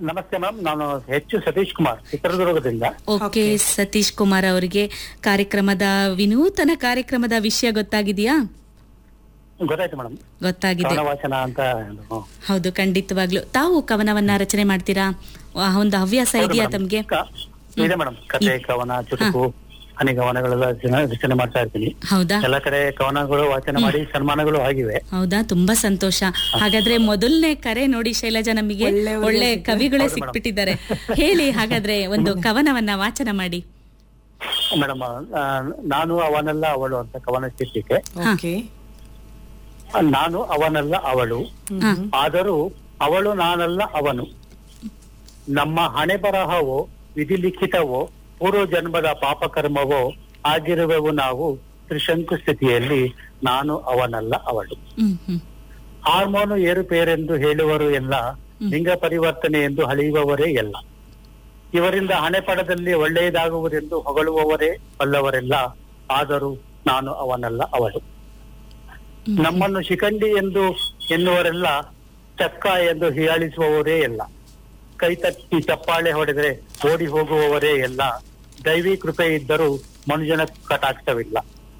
ನಮಸ್ತೆ ಮೇಡಮ್ ನಾನು ಹೆಚ್ಚು ಸತೀಶ್ ಕುಮಾರ್ ಚಿತ್ರದುರ್ಗದಿಂದ ಓಕೆ ಸತೀಶ್ ಕುಮಾರ್ ಅವರಿಗೆ ಕಾರ್ಯಕ್ರಮದ ವಿನೂತನ ಕಾರ್ಯಕ್ರಮದ ವಿಷಯ ಗೊತ್ತಾಗಿದೆಯಾ ಗೊತ್ತಾಯ್ತು ಮೇಡಮ್ ಗೊತ್ತಾಗಿದೆ ಕವನ ವಾಚನ ಅಂತ ಒಂದು- ಹೌದು ಖಂಡಿತವಾಗ್ಲು ತಾವು ಕವನವನ್ನ ರಚನೆ ಮಾಡ್ತೀರಾ ಆ, ಒಂದು ಹವ್ಯಾಸ ಹೌದು ಇದೆಯಾ madam. ತಮ್ಗೆ ಕ- ಇದೆ ಮೇಡಮ್ ಕತೆ ಕವನ ಚುಟುಕು ಹನಿ ಕವನಗಳೆಲ್ಲ ರಚನೆ- ರಚನೆ ಮಾಡ್ತಾ ಇರ್ತೀನಿ ಹೌದಾ ಎಲ್ಲ ಕಡೆ ಕವನಗಳು ವಾಚನ ಮಾಡಿ ಸನ್ಮಾನಗಳು ಆಗಿವೆ ಹೌದಾ ತುಂಬಾ ಸಂತೋಷ ಹಾಗಾದ್ರೆ ಮೊದಲನೇ ಕರೆ ನೋಡಿ ಶೈಲಜಾ ನಮಗೆ ಒಳ್ಳೆಯವ್ರೇ ಒಳ್ಳೆ ಸಿಕ್ಕಿದ್ದಾರೆ. ಕವಿಗಳೇ ಹೌದು madam. ಸಿಕ್ಬಿಟ್ಟಿದ್ದಾರೆ ಹೇಳಿ ಹಾಗಾದ್ರೆ ಒಂದು ಕವನವನ್ನ ವಾಚನ ಮಾಡಿ ಮೇಡಮ್ ನಾನು ಅವನಲ್ಲ ಅವಳು ಅಂತ ಕವನ ಶೀರ್ಷಿಕೆ ಓಕೆ ನಾನು ಅವನಲ್ಲ ಅವಳು ಹಾ. ಆದರೂ ಅವಳು ನಾನಲ್ಲ ಅವನು ನಮ್ಮ ಹಣೆ ಬರಹವೋ ವಿಧಿಲಿಖಿತವೋ ಪೂರ್ವ ಜನ್ಮದ ಪಾಪಕರ್ಮವೋ ಆಗಿರುವೆವು ನಾವು ತ್ರಿಶಂಕು ಸ್ಥಿತಿಯಲ್ಲಿ ನಾನು ಅವನಲ್ಲ ಅವಳು ಹ್ಮ್ ಹ್ಮ್ ಹಾರ್ಮೋನು ಏರುಪೇರೆಂದು ಹೇಳುವರು ಎಲ್ಲ ಲಿಂಗ ಪರಿವರ್ತನೆ ಎಂದು ಹಳೆಯುವವರೇ ಎಲ್ಲ ಇವರಿಂದ ಹಣೆಪಡದಲ್ಲಿ ಒಳ್ಳೆಯದಾಗುವುದೆಂದು ಹೊಗಳುವವರೇ ಬಲ್ಲವರೆಲ್ಲ ಆದರೂ ನಾನು ಅವನಲ್ಲ ಅವಳು ನಮ್ಮನ್ನು ಶಿಖಂಡಿ ಎಂದು ಎನ್ನುವರೆಲ್ಲ ಚಕ್ಕ ಎಂದು ಹೀಯಾಳಿಸುವವರೇ ಎಲ್ಲ ಕೈ ತಟ್ಟಿ ಚಪ್ಪಾಳೆ ಹೊಡೆದರೆ ಓಡಿ ಹೋಗುವವರೇ ಎಲ್ಲ ದೈವಿ ಕೃಪೆ ಇದ್ದರೂ ಮನುಜನ ಕಟಾಕ್ಷವಿಲ್ಲ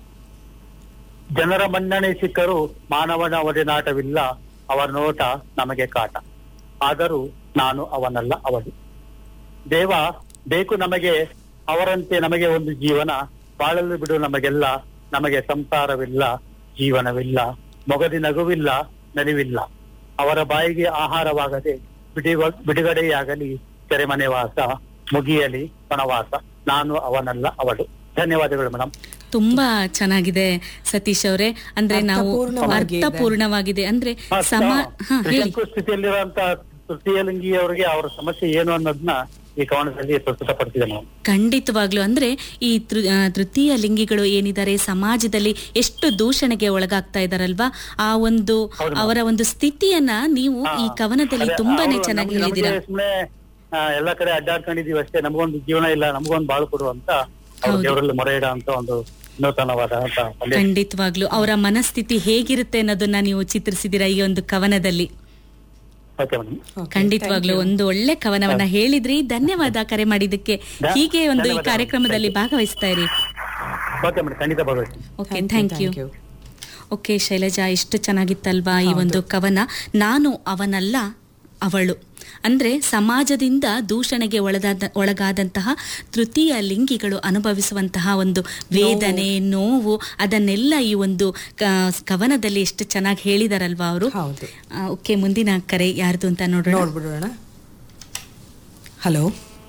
ಜನರ ಮನ್ನಣೆ ಸಿಕ್ಕರೂ ಮಾನವನ ಒಡನಾಟವಿಲ್ಲ ಅವರ ನೋಟ ನಮಗೆ ಕಾಟ ಆದರೂ ನಾನು ಅವನಲ್ಲ ಅವಳು ದೇವ ಬೇಕು ನಮಗೆ ಅವರಂತೆ ನಮಗೆ ಒಂದು ಜೀವನ ಬಾಳಲು ಬಿಡು ನಮಗೆಲ್ಲ ನಮಗೆ ಸಂಸಾರವಿಲ್ಲ ಜೀವನವಿಲ್ಲ ಮೊಗದಿ ನಗುವಿಲ್ಲ ನಲಿವಿಲ್ಲ ಅವರ ಬಾಯಿಗೆ ಆಹಾರವಾಗದೆ ಬಿಡುವ ಬಿಡುಗಡೆಯಾಗಲಿ ಸೆರೆಮನೆ ವಾಸ ಮುಗಿಯಲಿ ವನವಾಸ ನಾನು ಅವನಲ್ಲ ಅವಳು ಧನ್ಯವಾದಗಳು ಮೇಡಮ್ ತುಂಬಾ ಚೆನ್ನಾಗಿದೆ ಸತೀಶ್ ಅವರೇ ಅಂದ್ರೆ ನಾವು ಅರ್ಥಪೂರ್ಣವಾಗಿದೆ. ಅರ್ಥಪೂರ್ಣವಾಗಿದೆ ಅಂದ್ರೆ ಸಮ ಹಾ ಹೇಳಿ ಸ್ಥಿತಿಯಲ್ಲಿರುವಂತ ತೃತೀಯ ಲಿಂಗಿಯವರಿಗೆ ಅವರ ಸಮಸ್ಯೆ ಏನು ಅನ್ನೋದನ್ನ ಈ ಕವನದಲ್ಲಿ ಪ್ರಸ್ತುತಪಡಿಸಿದೆ ಮೇಡಮ್ ಖಂಡಿತವಾಗ್ಲು ಅಂದ್ರೆ ಈ ತೃ- ಆ, ತೃತೀಯ ಲಿಂಗಿಗಳು ಏನಿದ್ದಾರೆ ಸಮಾಜದಲ್ಲಿ ಎಷ್ಟು ದೂಷಣೆಗೆ ಒಳಗಾಗ್ತಾ ಇದಾರಲ್ವಾ ಆ ಒಂದು ಹೌದು ಅವರ ಒಂದು ಸ್ಥಿತಿಯನ್ನ ನೀವು ಈ ಕವನದಲ್ಲಿ ಅದೇ ತುಂಬಾನೇ ಅವ್ರು ಚೆನ್ನಾಗಿ ನಮ್ಗೆ- ಹೇಳಿದಿರಾ ನಮ್ಗೆ ಸುಮ್ನೆ ಆ, ಎಲ್ಲ ಕಡೆ ಅಡ್ಡಾಡ್ಕೊಂಡಿದೀವಿ ಅಷ್ಟೇ ನಮಗೊಂದು ಜೀವನ ಇಲ್ಲ ನಮಗೊಂದು ಬಾಳು ಕೊಡು ಅಂತ ಅವ್ರು ಹೌದು. ದೇವರಲ್ಲಿ ಮೊರೆ ಇಡ ಅಂತ ಒಂದು ನೂತನವಾದ ಅಂತ ಸಂದೇಶ. ಖಂಡಿತವಾಗ್ಲು ಅವರ ಮನಸ್ಥಿತಿ ಹೇಗಿರುತ್ತೆ ಅನ್ನೋದನ್ನ ನೀವು ಚಿತ್ರಿಸಿದಿರಾ ಈ ಒಂದು ಕವನದಲ್ಲಿ ಓಕೆ ಮೇಡಮ್ ಖಂಡಿತವಾಗ್ಲು ಒಂದು ಒಳ್ಳೆ ಕವನವನ್ನ ಹೇಳಿದ್ರಿ ಧನ್ಯವಾದ ಕರೆ ಮಾಡಿದ್ದಕ್ಕೆ ಧ- ಹೀಗೆ ಒಂದು ಈ ಧನ್ಯವಾದ. ಕಾರ್ಯಕ್ರಮದಲ್ಲಿ ಭಾಗವಹಿಸ್ತಾ ಇರಿ ಓಕೆ ಮೇಡಮ್ ಖಂಡಿತ ಭಾಗವಹಿಸ್ತೀನಿ okay thank you okay Shailaja ಎಷ್ಟು ಚೆನ್ನಾಗಿತ್ತಲ್ವಾ ಈ ಒಂದು ಕವನ ನಾನು ಅವನಲ್ಲ ಅವಳು ಅಂದ್ರೆ ಸಮಾಜದಿಂದ ದೂಷಣೆಗೆ ಒಳಗಾದ ಒಳಗಾದಂತಹ ತೃತೀಯ ಲಿಂಗಿಗಳು ಅನುಭವಿಸುವಂತಹ ಒಂದು ವೇದನೆ ನೋವು ಅದನ್ನೆಲ್ಲ ಈ ಒಂದು ಕ- ಕವನದಲ್ಲಿ ಎಷ್ಟು ಚೆನ್ನಾಗಿ ಹೇಳಿದಾರಲ್ವಾ ಅವರು ಹೌದು ಓಕೆ ಮುಂದಿನ ಕರೆ ಯಾರ್ದು ಅಂತ ನೋಡೋಣ ನೋಡ್ಬಿಡೋಣ ಹಲೋ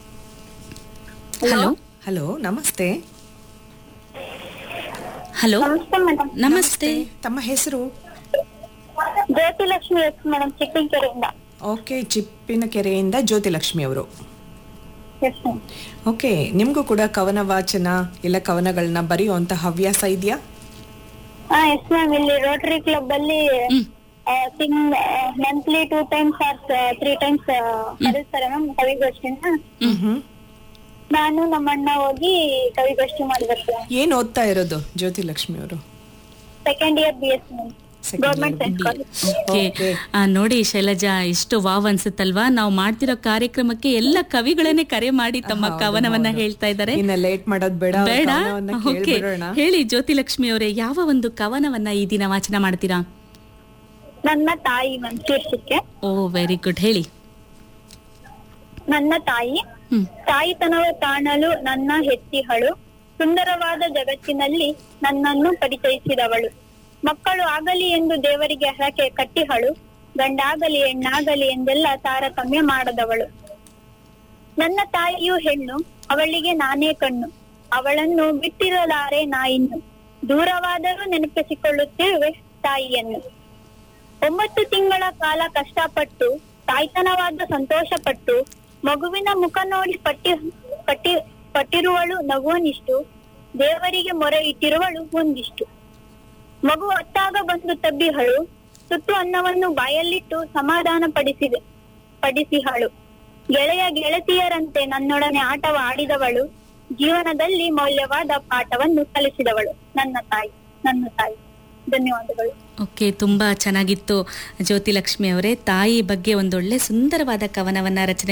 ಹಲೋ ಹಲೋ ನಮಸ್ತೆ ಹಲೋ ನಮಸ್ತೆ ಮೇಡಮ್ ನಮಸ್ತೆ ತಮ್ಮ ಹೆಸರು ಜ್ಯೋತಿ ಲಕ್ಷ್ಮಿ ಎಸ್ ಮೇಡಮ್ ಚಿಕ್ಕಂಕೆರೆಯಿಂದ ಓಕೆ ಚಿಪ್ಪಿನ ಕೆರೆಯಿಂದ ಜ್ಯೋತಿಲಕ್ಷ್ಮಿ ಅವರು ಎಸ್ ಮ್ಯಾಮ್ ಓಕೆ ನಿಮಗೂ ಕೂಡ ಕವನ ವಾಚನ ಇಲ್ಲ ಕವನಗಳನ್ನ ಬರೆಯುವಂತ ಹವ್ಯಾಸ ಇದೆಯಾ ಹಾ ಎಸ್ ಮ್ಯಾಮ್ ಇಲ್ಲಿ ರೋಟರಿ ಕ್ಲಬ್ ಅಲ್ಲಿ ಹ್ಮ್. ತಿಂಗ್ monthly two times or three times ಕರೀತಾರೆ ಮ್ಯಾಮ್ ಕವಿಗೋಷ್ಠಿನ ಹ್ಮ್ ನಾನು ನಮ್ಮ ಅಣ್ಣ ಹೋಗಿ ಕವಿಗೋಷ್ಠಿ ಮಾಡಿ ಬರ್ತೀವಿ ಏನ್ ಓದ್ತಾ ಇರೋದು ಜ್ಯೋತಿಲಕ್ಷ್ಮಿ ಅವರು second year B S ma'am Second government year science college okay Okay. ಆ, ನೋಡಿ ಶೈಲಜಾ ಎಷ್ಟು ವಾವ್ ಅನ್ಸುತ್ತಲ್ವಾ ನಾವು ಮಾಡ್ತಿರೋ ಕಾರ್ಯಕ್ರಮಕ್ಕೆ ಎಲ್ಲ ಕವಿಗಳನ್ನೇ ಕರೆ ಮಾಡಿ ತಮ್ಮ ಹೌದು, ಕವನವನ್ನ ಹೌದು. ಹೇಳ್ತಾ ಇದ್ದಾರೆ ಇನ್ನ ಲೇಟ್ ಮಾಡೋದ್ ಬೇಡ ಅವ್ರ ಬೇಡ ಕವನವನ್ನ ಓಕೆ ಕೇಳ್ಬಿಡೋಣ. ಹೇಳಿ ಜ್ಯೋತಿಲಕ್ಷ್ಮಿ ಅವರೇ ಯಾವ ಒಂದು ಕವನವನ್ನ ಈ ದಿನ ವಾಚನ ಮಾಡ್ತೀರಾ ನನ್ನ ತಾಯಿ ಮ್ಯಾಮ್ ಶೀರ್ಷಿಕೆ ಓ ವೆರಿ ಗುಡ್ ಹೇಳಿ ನನ್ನ ತಾಯಿ ಹ್ಮ್ ತಾಯಿತನವ ಕಾಣಲು ನನ್ನ ಹೆತ್ತಿಹಳು ಸುಂದರವಾದ ಜಗತ್ತಿನಲ್ಲಿ ನನ್ನನ್ನು ಪರಿಚಯಿಸಿದವಳು ಮಕ್ಕಳು ಆಗಲಿ ಎಂದು ದೇವರಿಗೆ ಹರಕೆ ಕಟ್ಟಿಹಳು ಗಂಡಾಗಲಿ ಹೆಣ್ಣಾಗಲಿ ಎಂದೆಲ್ಲ ತಾರತಮ್ಯ ಮಾಡದವಳು ನನ್ನ ತಾಯಿಯು ಹೆಣ್ಣು ಅವಳಿಗೆ ನಾನೇ ಕಣ್ಣು ಅವಳನ್ನು ಬಿಟ್ಟಿರಲಾರೆ ನಾ ಇನ್ನು ದೂರವಾದರೂ ನೆನಪಿಸಿಕೊಳ್ಳುತ್ತಿರುವೆ ತಾಯಿಯನ್ನು ಒಂಬತ್ತು ತಿಂಗಳ ಕಾಲ ಕಷ್ಟಪಟ್ಟು ತಾಯ್ತನವಾದ ಸಂತೋಷಪಟ್ಟು ಮಗುವಿನ ಮುಖ ನೋಡಿ ಪಟ್ಟಿ ಪಟ್ಟಿ ಪಟ್ಟಿರುವಳು ನಗುವನಿಷ್ಟು ದೇವರಿಗೆ ಮೊರೆ ಇಟ್ಟಿರುವಳು ಒಂದಿಷ್ಟು ಮಗು ಹೊತ್ತಾಗ ಬಂದು ತಬ್ಬಿಹಳು ತುತ್ತು ಅನ್ನವನ್ನು ಬಾಯಲ್ಲಿಟ್ಟು ಸಮಾಧಾನ ಪಡಿಸಿದೆ ಪಡಿಸಿಹಳು ಗೆಳೆಯ ಗೆಳತಿಯರಂತೆ ನನ್ನೊಡನೆ ಆಟವ ಆಡಿದವಳು ಜೀವನದಲ್ಲಿ ಮೌಲ್ಯವಾದ ಪಾಠವನ್ನು ಕಲಿಸಿದವಳು ನನ್ನ ತಾಯಿ ನನ್ನ ತಾಯಿ ಧನ್ಯವಾದಗಳು ಓಕೆ ತುಂಬಾ ಚೆನ್ನಾಗಿತ್ತು ಜ್ಯೋತಿಲಕ್ಷ್ಮಿ ಅವರೇ ತಾಯಿ ಬಗ್ಗೆ ಒಂದೊಳ್ಳೆ ಸುಂದರವಾದ ಕವನವನ್ನ ರಚನೆ